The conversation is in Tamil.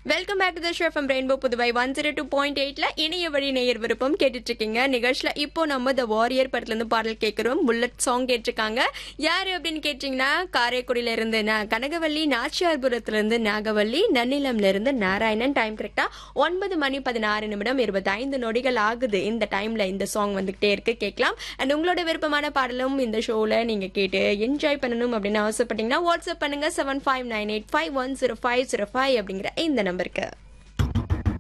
welcome back to the show from Rainbow Puduvai one zero two point எயிட்ல இணைய வழி நேயர் விருப்பம் கேட்டுட்டு இருக்கீங்க நிகழ்ச்சியில இப்போ நம்ம த வாரியர் படத்துல இருந்து பாடல் கேட்கிறோம் புல்லட் சாங் கேட்டிருக்காங்க யாரு அப்படின்னு கேட்டீங்கன்னா காரைக்குடியில இருந்து நா- கனகவல்லி நாச்சியார்புரத்துல இருந்து நாகவல்லி நன்னிலம்ல இருந்து நாராயணன் டைம் கரெக்டா ஒன்பது மணி பதினாறு நிமிடம் இருபத்தைந்து நொடிகள் ஆகுது இந்த டைம்ல இந்த சாங் வந்துகிட்டே இருக்கு கேட்கலாம் அண்ட் உங்களோட விருப்பமான பாடலும் இந்த ஷோல நீங்க கேட்டு என்ஜாய் பண்ணணும் அப்படின்னு ஆசைப்பட்டீங்கன்னா வாட்ஸ்அப் பண்ணுங்க seven five nine eight five one zero five zero five அப்படிங்கிற இந்த நம்பருக்கு